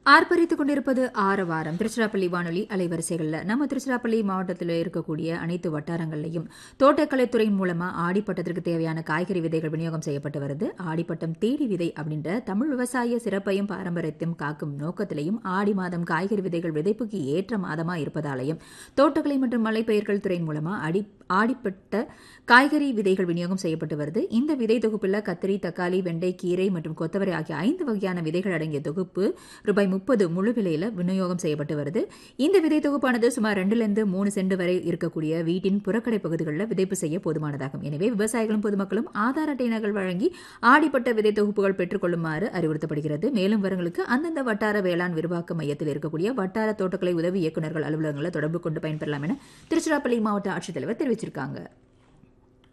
ஆர்ப்பரித்துக் கொண்டிருப்பது ஆரவாரம் திருச்சிராப்பள்ளி வானொலி அலைவரிசைகளில் நம்ம திருச்சிராப்பள்ளி மாவட்டத்தில் இருக்கக்கூடிய அனைத்து வட்டாரங்கள்லையும் தோட்டக்கலைத்துறையின் மூலமா ஆடிப்பட்டத்திற்கு தேவையான காய்கறி விதைகள் விநியோகம் செய்யப்பட்டு வருது ஆடிப்பட்டம் தேடி விதை அப்படின்ற தமிழ் விவசாய சிறப்பையும் பாரம்பரியத்தையும் காக்கும் நோக்கத்திலையும் ஆடி மாதம் காய்கறி விதைகள் விதைப்புக்கு ஏற்ற மாதமா இருப்பதாலையும் தோட்டக்கலை மற்றும் மலைப்பயிர்கள் துறையின் மூலமா அடி ஆடிப்பட்ட காய்கறி விதைகள் விநியோகம் செய்யப்பட்டு வருது இந்த விதை தொகுப்பில் கத்திரி தக்காளி வெண்டை கீரை மற்றும் கொத்தவரை ஆகிய ஐந்து வகையான விதைகள் அடங்கிய தொகுப்பு ரூபாய் முப்பது முழு விலையில் விநியோகம் செய்யப்பட்டு வருது இந்த விதை தொகுப்பானது சுமார் ரெண்டுலேருந்து மூணு சென்ட் வரை இருக்கக்கூடிய வீட்டின் புறக்கடை பகுதிகளில் விதைப்பு செய்ய போதுமானதாகும் எனவே விவசாயிகளும் பொதுமக்களும் ஆதார் அட்டை நகல் வழங்கி ஆடிப்பட்ட விதை தொகுப்புகள் பெற்றுக்கொள்ளுமாறு அறிவுறுத்தப்படுகிறது மேலும் விவரங்களுக்கு அந்தந்த வட்டார வேளாண் விரிவாக்க மையத்தில் இருக்கக்கூடிய வட்டார தோட்டக்கலை உதவி இயக்குநர்கள் அலுவலகங்களை தொடர்பு கொண்டு பயன்பெறலாம் என திருச்சிராப்பள்ளி மாவட்ட ஆட்சித்தலைவர் தெரிவிச்சிருக்காங்க